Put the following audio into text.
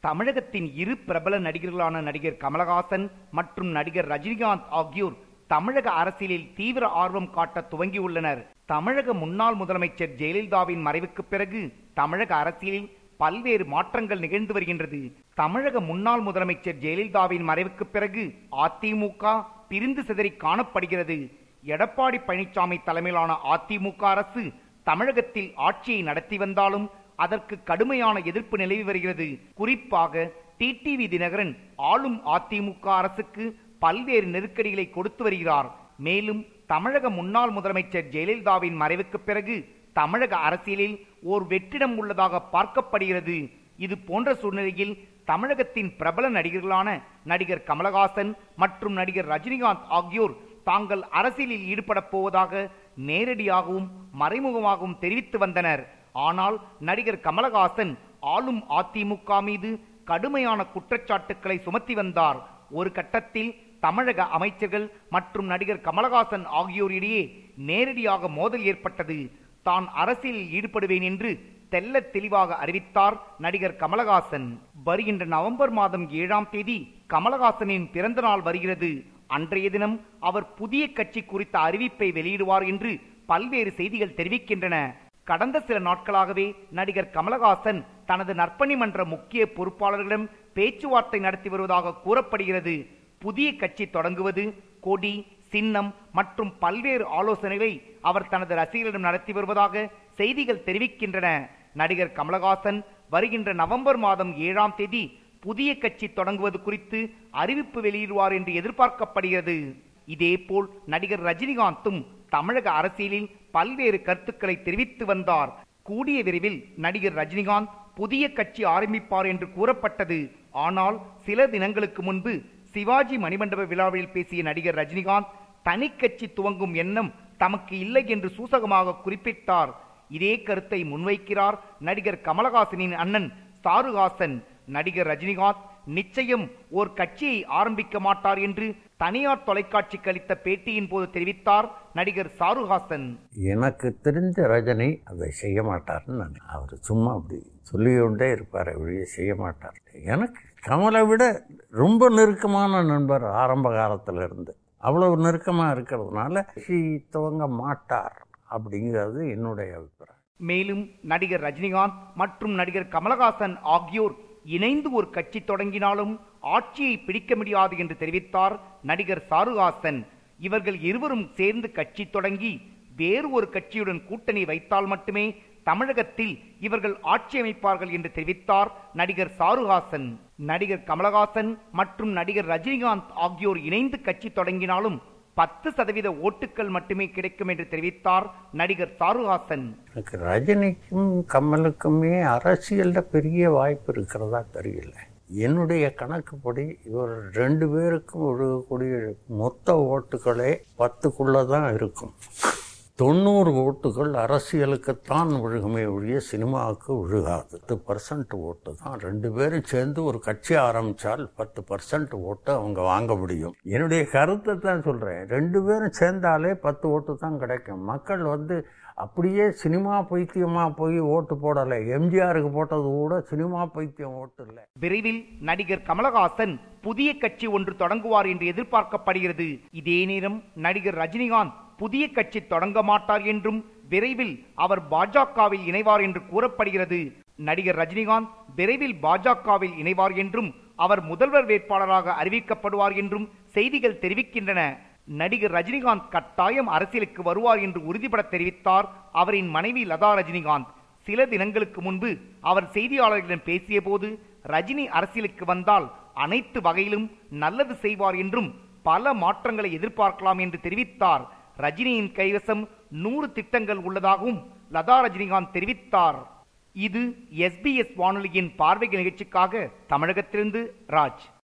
தமிழகத்தின் இரு பிரபல நடிகர்களான நடிகர் கமலஹாசன் மற்றும் நடிகர் ரஜினிகாந்த் ஆகியோர் தமிழக அரசியலில் தீவிர ஆர்வம் காட்ட துவங்கியுள்ளனர் தமிழக முன்னாள் முதலமைச்சர் ஜெயலலிதாவின் மறைவுக்கு பிறகு தமிழக அரசியலில் பல்வேறு மாற்றங்கள் நிகழ்ந்து வருகின்றது தமிழக முன்னாள் முதலமைச்சர் ஜெயலலிதாவின் மறைவுக்கு பிறகு அதிமுக பிரிந்து சிதறி காணப்படுகிறது எடப்பாடி பழனிசாமி தலைமையிலான அதிமுக அரசு தமிழகத்தில் ஆட்சியை நடத்தி வந்தாலும் அதற்கு கடுமையான எதிர்ப்பு நிலவி வருகிறது குறிப்பாக டிடிவி தினகரன் ஆளும் அதிமுக அரசுக்கு பல்வேறு நெருக்கடிகளை கொடுத்து வருகிறார் மேலும் தமிழக முன்னாள் முதலமைச்சர் ஜெயலலிதாவின் மறைவுக்கு பிறகு தமிழக அரசியலில் ஓர் வெற்றிடம் உள்ளதாக பார்க்கப்படுகிறது இது போன்ற சூழ்நிலையில் தமிழகத்தின் பிரபல நடிகர்களான நடிகர் கமலஹாசன் மற்றும் நடிகர் ரஜினிகாந்த் ஆகியோர் தாங்கள் அரசியலில் ஈடுபடப் போவதாக நேரடியாகவும் மறைமுகமாகவும் தெரிவித்து வந்தனர் ஆனால் நடிகர் கமலஹாசன் ஆளும் அதிமுக மீது கடுமையான குற்றச்சாட்டுக்களை சுமத்தி வந்தார் ஒரு கட்டத்தில் தமிழக அமைச்சர்கள் மற்றும் நடிகர் கமலஹாசன் ஆகியோரிடையே நேரடியாக மோதல் ஏற்பட்டது தான் அரசியலில் ஈடுபடுவேன் என்று தெல்ல தெளிவாக அறிவித்தார் நடிகர் கமலஹாசன் வருகின்ற நவம்பர் மாதம் ஏழாம் தேதி கமலஹாசனின் பிறந்த நாள் வருகிறது அன்றைய தினம் அவர் புதிய கட்சி குறித்த அறிவிப்பை வெளியிடுவார் என்று பல்வேறு செய்திகள் தெரிவிக்கின்றன கடந்த சில நாட்களாகவே நடிகர் கமலஹாசன் தனது நற்பணி மன்ற முக்கிய பொறுப்பாளர்களிடம் பேச்சுவார்த்தை நடத்தி வருவதாக கூறப்படுகிறது புதிய கட்சி தொடங்குவது கொடி சின்னம் மற்றும் பல்வேறு ஆலோசனைகளை அவர் தனது ரசிகர்களிடம் நடத்தி வருவதாக செய்திகள் தெரிவிக்கின்றன நடிகர் கமலஹாசன் வருகின்ற நவம்பர் மாதம் ஏழாம் தேதி புதிய கட்சி தொடங்குவது குறித்து அறிவிப்பு வெளியிடுவார் என்று எதிர்பார்க்கப்படுகிறது இதேபோல் நடிகர் ரஜினிகாந்தும் தமிழக அரசியலில் பல்வேறு கருத்துக்களை தெரிவித்து வந்தார் கூடிய விரைவில் நடிகர் ரஜினிகாந்த் புதிய கட்சி ஆரம்பிப்பார் என்று கூறப்பட்டது ஆனால் சில தினங்களுக்கு முன்பு சிவாஜி மணிமண்டப விழாவில் பேசிய நடிகர் ரஜினிகாந்த் தனி கட்சி துவங்கும் எண்ணம் தமக்கு இல்லை என்று சூசகமாக குறிப்பிட்டார் இதே கருத்தை முன்வைக்கிறார் நடிகர் கமலஹாசனின் அண்ணன் சாருஹாசன் நடிகர் ரஜினிகாந்த் நிச்சயம் ஓர் கட்சியை ஆரம்பிக்க மாட்டார் என்று தனியார் தொலைக்காட்சிக்கு அளித்த பேட்டியின் போது தெரிவித்தார் நடிகர் சாருஹாசன் எனக்கு தெரிஞ்ச ரஜினி அதை செய்ய மாட்டார்னு நான் அவர் சும்மா அப்படி சொல்லிக்கொண்டே இருப்பார் ஒழிய செய்ய மாட்டார் எனக்கு கமலை விட ரொம்ப நெருக்கமான நண்பர் ஆரம்ப காலத்தில் இருந்து அவ்வளவு நெருக்கமாக இருக்கிறதுனால கட்சி துவங்க மாட்டார் அப்படிங்கிறது என்னுடைய அபிப்பிராயம் மேலும் நடிகர் ரஜினிகாந்த் மற்றும் நடிகர் கமலஹாசன் ஆகியோர் இணைந்து ஒரு கட்சி தொடங்கினாலும் ஆட்சியை பிடிக்க முடியாது என்று தெரிவித்தார் நடிகர் சாருஹாசன் இவர்கள் இருவரும் சேர்ந்து கட்சி தொடங்கி வேறு ஒரு கட்சியுடன் கூட்டணி வைத்தால் மட்டுமே தமிழகத்தில் இவர்கள் ஆட்சி அமைப்பார்கள் என்று தெரிவித்தார் நடிகர் சாருஹாசன் நடிகர் கமலஹாசன் மற்றும் நடிகர் ரஜினிகாந்த் ஆகியோர் இணைந்து கட்சி தொடங்கினாலும் பத்து சதவீத ஓட்டுகள் மட்டுமே கிடைக்கும் என்று தெரிவித்தார் நடிகர் சாருஹாசன் எனக்கு ரஜினிக்கும் கமலுக்குமே அரசியலில் பெரிய வாய்ப்பு இருக்கிறதா தெரியல என்னுடைய கணக்குப்படி இவர் ரெண்டு பேருக்கும் ஒழுகக்கூடிய மொத்த ஓட்டுகளே பத்துக்குள்ளே தான் இருக்கும் தொண்ணூறு ஓட்டுகள் அரசியலுக்குத்தான் விழுகுமே ஒழிய சினிமாவுக்கு விழுகாது பத்து பர்சன்ட் ஓட்டு தான் ரெண்டு பேரும் சேர்ந்து ஒரு கட்சி ஆரம்பித்தால் பத்து பர்சன்ட் ஓட்டு அவங்க வாங்க முடியும் என்னுடைய கருத்தை தான் சொல்கிறேன் ரெண்டு பேரும் சேர்ந்தாலே பத்து ஓட்டு தான் கிடைக்கும் மக்கள் வந்து அப்படியே சினிமா பைத்தியமாக போய் ஓட்டு போடலை எம்ஜிஆருக்கு போட்டது கூட சினிமா பைத்தியம் ஓட்டு இல்லை விரைவில் நடிகர் கமலஹாசன் புதிய கட்சி ஒன்று தொடங்குவார் என்று எதிர்பார்க்கப்படுகிறது இதே நேரம் நடிகர் ரஜினிகாந்த் புதிய கட்சி தொடங்க மாட்டார் என்றும் விரைவில் அவர் பாஜகவில் இணைவார் என்று கூறப்படுகிறது நடிகர் ரஜினிகாந்த் விரைவில் பாஜகவில் இணைவார் என்றும் அவர் முதல்வர் வேட்பாளராக அறிவிக்கப்படுவார் என்றும் செய்திகள் தெரிவிக்கின்றன நடிகர் ரஜினிகாந்த் கட்டாயம் அரசியலுக்கு வருவார் என்று உறுதிபட தெரிவித்தார் அவரின் மனைவி லதா ரஜினிகாந்த் சில தினங்களுக்கு முன்பு அவர் செய்தியாளர்களிடம் பேசியபோது ரஜினி அரசியலுக்கு வந்தால் அனைத்து வகையிலும் நல்லது செய்வார் என்றும் பல மாற்றங்களை எதிர்பார்க்கலாம் என்று தெரிவித்தார் ரஜினியின் கைவசம் நூறு திட்டங்கள் உள்ளதாகவும் லதா ரஜினிகாந்த் தெரிவித்தார் இது எஸ்பிஎஸ் வானொலியின் பார்வை நிகழ்ச்சிக்காக தமிழகத்திலிருந்து ராஜ்